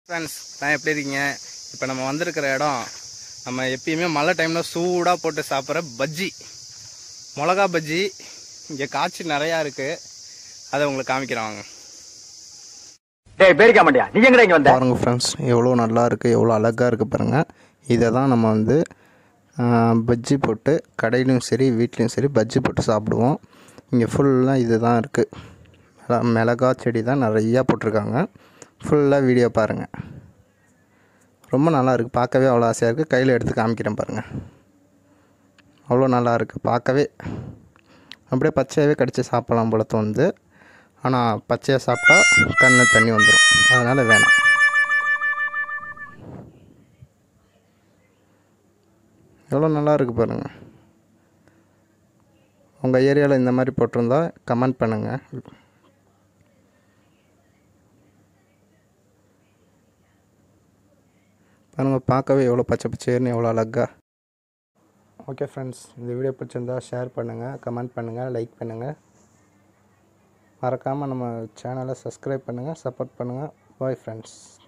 friends நான் எப்படி இருக்கீங்க இப்போ நம்ம வந்திருக்கிற இடம் நம்ம எப்பயுமே மழை டைமில் சூடாக போட்டு சாப்பிட்ற பஜ்ஜி மிளகா பஜ்ஜி இங்கே காய்ச்சி நிறையா இருக்குது அதை உங்களுக்கு காமிக்கிறேன் வாங்க டேய் பேரிக்கா மாட்டியா நீ எங்கடா இங்க வந்த பாருங்கள் ஃப்ரெண்ட்ஸ் எவ்வளோ நல்லா இருக்குது எவ்வளோ அழகாக இருக்குது பாருங்கள் இதை தான் நம்ம வந்து ஆ, பஜ்ஜி போட்டு கடையிலையும் சரி வீட்லேயும் சரி பஜ்ஜி போட்டு சாப்பிடுவோம் இங்கே ஃபுல்லாக இது தான் இருக்குது மிளகா செடி தான் நிறையா போட்டிருக்காங்க ஃபுல்லாக வீடியோ பாருங்கள் ரொம்ப நல்லா இருக்குது பார்க்கவே அவ்வளோ ஆசையாக இருக்குது கையில் எடுத்து காமிக்கிறேன் பாருங்கள் அவ்வளோ நல்லா இருக்குது பார்க்கவே அப்படியே பச்சையாகவே கடித்து சாப்பிடலாம் போல தோணுது ஆனால் பச்சையாக சாப்பிட்டா கண்ணில் தண்ணி வந்துடும் அதனால் வேணாம் எவ்வளோ நல்லா இருக்குது பாருங்கள் உங்கள் ஏரியாவில் இந்த மாதிரி போட்டிருந்தா கமெண்ட் பண்ணுங்கள் பாருங்கள் பார்க்கவே எவ்வளோ பச்சை பச்சைன்னு எவ்வளோ அழகா ஓகே ஃப்ரெண்ட்ஸ் இந்த வீடியோ பிடிச்சிருந்தா ஷேர் பண்ணுங்கள் கமெண்ட் பண்ணுங்கள் லைக் பண்ணுங்கள் மறக்காமல் நம்ம சேனலை சப்ஸ்கிரைப் பண்ணுங்கள் சப்போர்ட் பண்ணுங்கள் பாய் ஃப்ரெண்ட்ஸ்